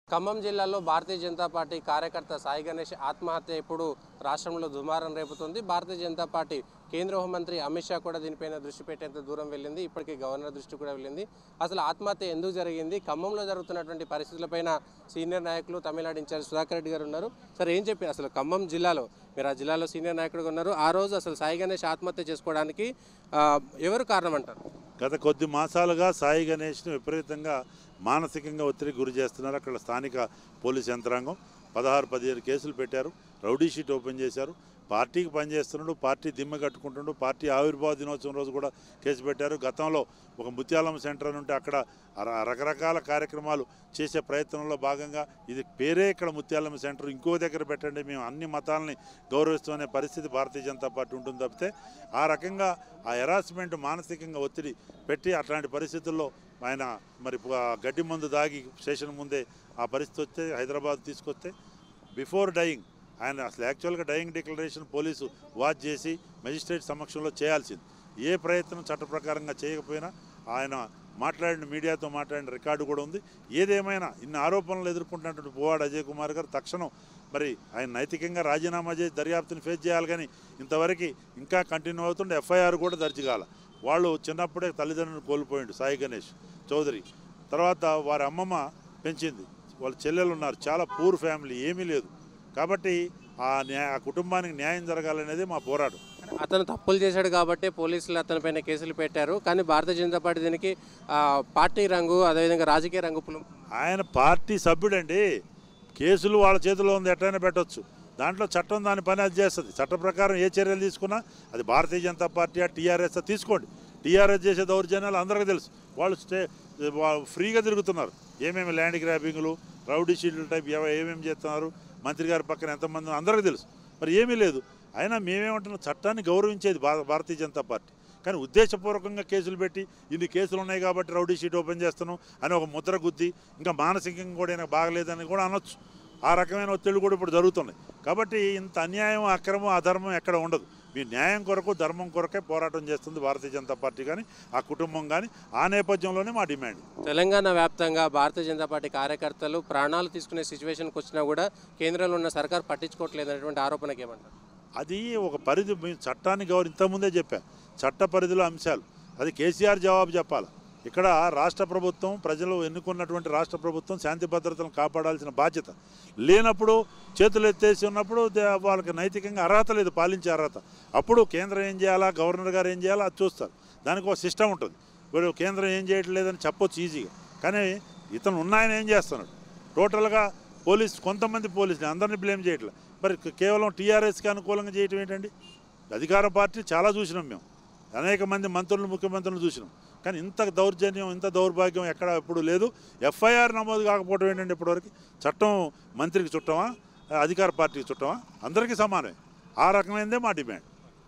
ఖమ్మం జిల్లాలో భారతీయ జనతా పార్టీ కార్యకర్త సాయి గణేష్ ఆత్మహత్య ఇప్పుడు రాష్ట్రంలో దుమారం రేపుతుంది భారతీయ జనతా పార్టీ కేంద్ర హోంమంత్రి అమిత్ షా కూడా దీనిపైన దృష్టి పెట్టేంత దూరం వెళ్ళింది ఇప్పటికే గవర్నర్ దృష్టి కూడా వెళ్ళింది అసలు ఆత్మహత్య ఎందుకు జరిగింది ఖమ్మంలో జరుగుతున్నటువంటి పరిస్థితులపైన సీనియర్ నాయకులు తమిళనాడు ఇన్ఛార్జ్ సుధాకర్ రెడ్డి గారు ఉన్నారు సార్ ఏం చెప్పారు అసలు ఖమ్మం జిల్లాలో మీరు ఆ జిల్లాలో సీనియర్ నాయకుడిగా ఉన్నారు ఆ రోజు అసలు సాయి గణేష్ ఆత్మహత్య చేసుకోవడానికి ఆ, ఎవరు కారణం అంటారు గత కొద్ది మాసాలుగా సాయి గణేష్ను విపరీతంగా మానసికంగా ఒత్తిడికి గురి చేస్తున్నారు అక్కడ స్థానిక పోలీస్ యంత్రాంగం పదహారు పదిహేను కేసులు పెట్టారు రౌడీ షీట్ ఓపెన్ చేశారు పార్టీకి పనిచేస్తున్నాడు పార్టీ దిమ్మ కట్టుకుంటుండు పార్టీ ఆవిర్భావ దినోత్సవం రోజు కూడా కేసు పెట్టారు గతంలో ఒక ముత్యాలమ్మ సెంటర్ అని ఉంటే అక్కడ ర- రకరకాల కార్యక్రమాలు చేసే ప్రయత్నంలో భాగంగా ఇది పేరే ఇక్కడ ముత్యాలమ్మ సెంటర్ ఇంకో దగ్గర పెట్టండి మేము అన్ని మతాలని గౌరవిస్తామనే పరిస్థితి భారతీయ జనతా పార్టీ ఉంటుంది తప్పితే ఆ రకంగా ఆ హెరాస్మెంట్ మానసికంగా ఒత్తిడి పెట్టి అట్లాంటి పరిస్థితుల్లో ఆయన మరి ఆ గడ్డి మందు దాగి స్టేషన్ ముందే ఆ పరిస్థితి వస్తే హైదరాబాద్ తీసుకొస్తే బిఫోర్ డయింగ్ ఆయన అసలు యాక్చువల్గా డయింగ్ డిక్లరేషన్ పోలీసు వాచ్ చేసి మెజిస్ట్రేట్ సమక్షంలో చేయాల్సింది ఏ ప్రయత్నం చట్ట ప్రకారంగా చేయకపోయినా ఆయన మాట్లాడిన మీడియాతో మాట్లాడిన రికార్డు కూడా ఉంది ఏదేమైనా ఇన్ని ఆరోపణలు ఎదుర్కొంటున్నటువంటి పువ్వాడు అజయ్ కుమార్ గారు తక్షణం మరి ఆయన నైతికంగా రాజీనామా చేసి దర్యాప్తుని ఫేస్ చేయాలి కానీ ఇంతవరకు ఇంకా కంటిన్యూ అవుతుండే ఎఫ్ఐఆర్ కూడా దర్జీ కాల వాళ్ళు చిన్నప్పుడే తల్లిదండ్రులను కోల్పోయిండు సాయి గణేష్ చౌదరి తర్వాత వారి అమ్మమ్మ పెంచింది వాళ్ళ చెల్లెలు ఉన్నారు చాలా పూర్ ఫ్యామిలీ ఏమీ లేదు కాబట్టి ఆ న్యాయ ఆ కుటుంబానికి న్యాయం జరగాలనేది మా పోరాటం అతను తప్పులు చేశాడు కాబట్టి పోలీసులు అతని పైన కేసులు పెట్టారు కానీ భారతీయ జనతా పార్టీ దీనికి ఆ, పార్టీ రంగు అదేవిధంగా రాజకీయ రంగు పులు ఆయన పార్టీ సభ్యుడండి కేసులు వాళ్ళ చేతిలో ఉంది ఎట్లయినా పెట్టొచ్చు దాంట్లో చట్టం దాని పని అది చేస్తుంది చట్ట ప్రకారం ఏ చర్యలు తీసుకున్నా అది భారతీయ జనతా పార్టీ టీఆర్ఎస్ తీసుకోండి టీఆర్ఎస్ చేసే దౌర్జన్యాలు అందరికీ తెలుసు వాళ్ళు స్టే వాళ్ళు ఫ్రీగా తిరుగుతున్నారు ఏమేమి ల్యాండ్ గ్రాబింగ్లు రౌడీ షీట్లు టైప్ ఎవ- ఏమేమి చేస్తున్నారు మంత్రి గారి పక్కన ఎంతమంది ఉన్నారు అందరికీ తెలుసు మరి ఏమీ లేదు అయినా మేమేమంటున్నాం చట్టాన్ని గౌరవించేది భా- భారతీయ జనతా పార్టీ కానీ ఉద్దేశపూర్వకంగా కేసులు పెట్టి ఇన్ని కేసులు ఉన్నాయి కాబట్టి రౌడీ షీట్ ఓపెన్ చేస్తున్నాం అని ఒక ముద్ర గుద్ది ఇంకా మానసికంగా కూడా ఈయనకు బాగలేదని కూడా అనొచ్చు ఆ రకమైన ఒత్తిళ్ళు కూడా ఇప్పుడు జరుగుతున్నాయి కాబట్టి ఇంత అన్యాయం అక్రమం అధర్మం ఎక్కడ ఉండదు మీ న్యాయం కొరకు ధర్మం కొరకే పోరాటం చేస్తుంది భారతీయ జనతా పార్టీ కానీ ఆ కుటుంబం కానీ ఆ నేపథ్యంలోనే మా డిమాండ్ తెలంగాణ వ్యాప్తంగా భారతీయ జనతా పార్టీ కార్యకర్తలు ప్రాణాలు తీసుకునే సిచ్యువేషన్కి వచ్చినా కూడా కేంద్రంలో ఉన్న సర్కార్ పట్టించుకోవట్లేదు అనేటువంటి ఆరోపణకి ఏమంటారు అది ఒక పరిధి మీ చట్టాన్ని గౌరవ ఇంతకుముందే చెప్పా చట్ట పరిధిలో అంశాలు అది కేసీఆర్ జవాబు చెప్పాలి ఇక్కడ రాష్ట్ర ప్రభుత్వం ప్రజలు ఎన్నుకున్నటువంటి రాష్ట్ర ప్రభుత్వం శాంతి భద్రతలను కాపాడాల్సిన బాధ్యత లేనప్పుడు చేతులు ఎత్తేసి ఉన్నప్పుడు దే- వాళ్ళకి నైతికంగా అర్హత లేదు పాలించే అర్హత అప్పుడు కేంద్రం ఏం చేయాలా గవర్నర్ గారు ఏం చేయాలా అది చూస్తారు దానికి ఒక సిస్టమ్ ఉంటుంది ఇప్పుడు కేంద్రం ఏం చేయట్లేదని చెప్పొచ్చు ఈజీగా కానీ ఇతను ఉన్నాయని ఏం చేస్తున్నాడు టోటల్గా పోలీస్ కొంతమంది పోలీసులు అందరినీ బ్లేమ్ చేయట్లేదు మరి కేవలం టీఆర్ఎస్కి అనుకూలంగా చేయటం ఏంటండి అధికార పార్టీ చాలా చూసినాం మేము అనేక మంది మంత్రులు ముఖ్యమంత్రులు చూసినాం కానీ ఇంత దౌర్జన్యం ఇంత దౌర్భాగ్యం ఎక్కడ ఎప్పుడు లేదు ఎఫ్ఐఆర్ నమోదు కాకపోవడం ఏంటంటే ఇప్పటివరకు చట్టం మంత్రికి చుట్టమా అధికార పార్టీకి చుట్టమా అందరికీ సమానమే ఆ రకమైనదే మా డిమాండ్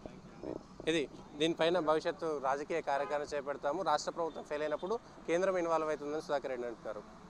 ఇది దీనిపైన భవిష్యత్తు రాజకీయ కార్యక్రమం చేపడతాము రాష్ట్ర ప్రభుత్వం ఫెయిల్ అయినప్పుడు కేంద్రం ఇన్వాల్వ్ అవుతుందని సుధాకర్ రెడ్డి అంటున్నారు